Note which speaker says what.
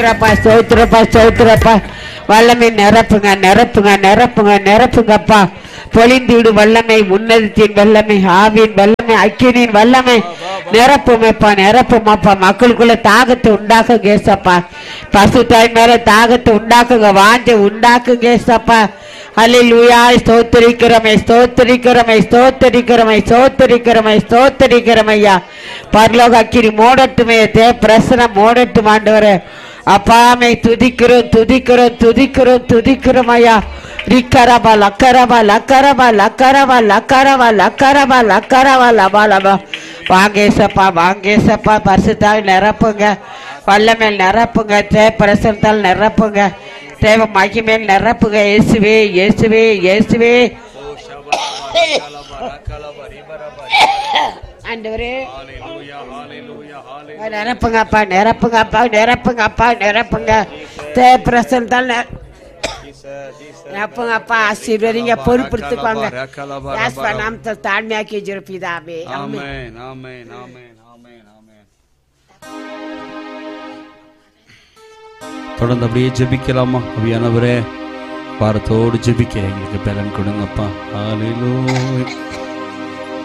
Speaker 1: ஸ்தோத்திரப்பா ஸ்தோத்திரப்பா ஸ்தோத்திரப்பா வல்லமை நிரப்புங்க நிரப்புங்க நிரப்புங்க நிரப்புங்கப்பா பொழிந்தீடு வல்லமை உன்னதத்தின் வல்லமை ஆவின் வல்லமை அக்கினின் வல்லமை நிரப்புமப்பா நிரப்புமாப்பா மக்களுக்குள்ள தாகத்தை உண்டாக்க கேசப்பா பசு தாய் மேல தாகத்தை உண்டாக்குங்க வாஞ்ச உண்டாக்குங்க ஏசப்பா அல்லேலூயா ஸ்தோத்திரிக்கிறமை ஸ்தோத்திரிக்கிறமை ஸ்தோத்திரிக்கிறமை ஸ்தோத்திரிக்கிறமை ஸ்தோத்திரிக்கிறமை ஐயா பரலோக அக்கினி மூடட்டுமே தே பிரசனம் மூடட்டும் ஆண்டவரே அப்பாமை துதிக்கிறோம் துதிக்கிறோம் துதிக்கிறோம் துதிக்கிறோம் ஐயா ரிக்கரபா லக்கரபா லக்கரபா லக்கரபா லக்கரபா லக்கரபா லக்கரபா லபா லபா வாங்கேசப்பா வாங்கேசப்பா பரிசுத்தால் நிரப்புங்க வல்லமேல் நிரப்புங்க தே பிரசனத்தால் நிரப்புங்க தேவ மகிமேல் நிரப்புங்க இயேசுவே இயேசுவே இயேசுவே ஆண்டவரே நிரப்புங்கப்பா நிரப்புங்கப்பா நிரப்புங்கப்பா நிரப்புங்க தே பிரசனத்தால் நி- நிரப்புங்கப்பா ஆசீர்வதிங்க பொறுப்படுத்துக்குவாங்க யாஸ்பா நாமத்தை தாழ்மையாக்கி வச்சிருப்பீதாவே
Speaker 2: ஆமென் ஆமென் ஆமென் ஆமென் ஆமென் தொடர்ந்து அப்படியே ஜெபிக்கலாமா அபியானவரே வாரத்தோடு ஜெபிக்க எங்களுக்கு பலன் கொடுங்கப்பா ஹalleluya